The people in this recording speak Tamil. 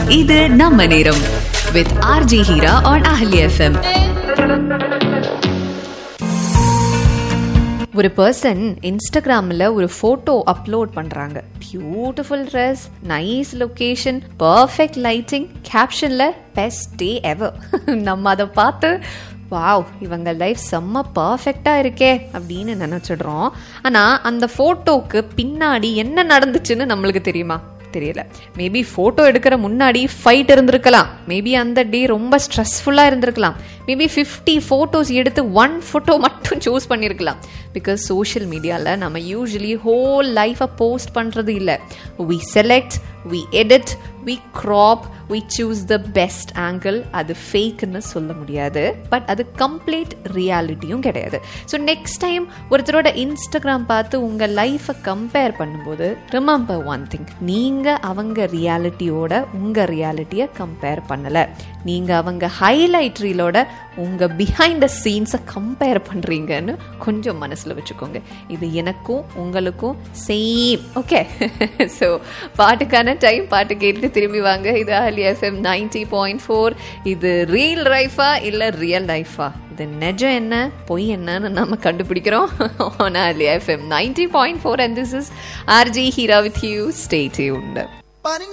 இது நம்ம நேரம் with RJ Heera on Ahli FM ஒரு பர்சன் இன்ஸ்டாகிராமில் ஒரு ஃபோட்டோ அப்லோட் பண்ணுறாங்க beautiful dress nice location perfect lighting கேப்ஷனில் பெஸ்ட் டே எவர் நம்ம அதை பார்த்து வாவ் இவங்க லைஃப் செம்ம பர்ஃபெக்டாக இருக்கே அப்படின்னு நினச்சிடுறோம் ஆனால் அந்த ஃபோட்டோக்கு பின்னாடி என்ன நடந்துச்சுன்னு நம்மளுக்கு தெரியுமா தெரியல மேபி ஃபோட்டோ எடுக்கிற முன்னாடி ஃபைட் இருந்திருக்கலாம் மேபி அந்த டே ரொம்ப ஸ்ட்ரெஸ்ஃபுல்லாக இருந்திருக்கலாம் மேபி ஃபிஃப்டி ஃபோட்டோஸ் எடுத்து ஒன் ஃபோட்டோ மட்டும் சூஸ் பண்ணியிருக்கலாம் பிகாஸ் சோஷியல் மீடியாவில் நம்ம யூஸ்வலி ஹோல் லைஃப்பை போஸ்ட் பண்ணுறது இல்லை we select we edit we crop we choose the best angle அது ஃபேக்குன்னு சொல்ல முடியாது பட் அது கம்ப்ளீட் ரியாலிட்டியும் கிடையாது ஸோ நெக்ஸ்ட் டைம் ஒருத்தரோட இன்ஸ்டாகிராம் பார்த்து உங்கள் லைஃப்பை கம்பேர் பண்ணும்போது ரிமெம்பர் ஒன் திங் நீங்கள் அவங்க ரியாலிட்டியோட உங்கள் ரியாலிட்டியை கம்பேர் பண்ணலை நீங்கள் அவங்க ஹைலைட் ரீலோட உங்கள் பிஹைண்ட் த சீன்ஸை கம்பேர் பண்ணுறீங்கன்னு கொஞ்சம் மனசில் வச்சுக்கோங்க இது எனக்கும் உங்களுக்கும் சேம் ஓகே ஸோ பாட்டுக்கான டைம் பாட்டு கேட்டு திரும்பி வாங்க இது Ali FM ninety point four இது ரியல் லைஃபா இல்லை ரியல் லைஃபா இது நெஜம் என்ன பொய் என்னன்னு நம்ம கண்டுபிடிக்கிறோம் on Ali FM ninety point four and this is RJ Heera with you stay tuned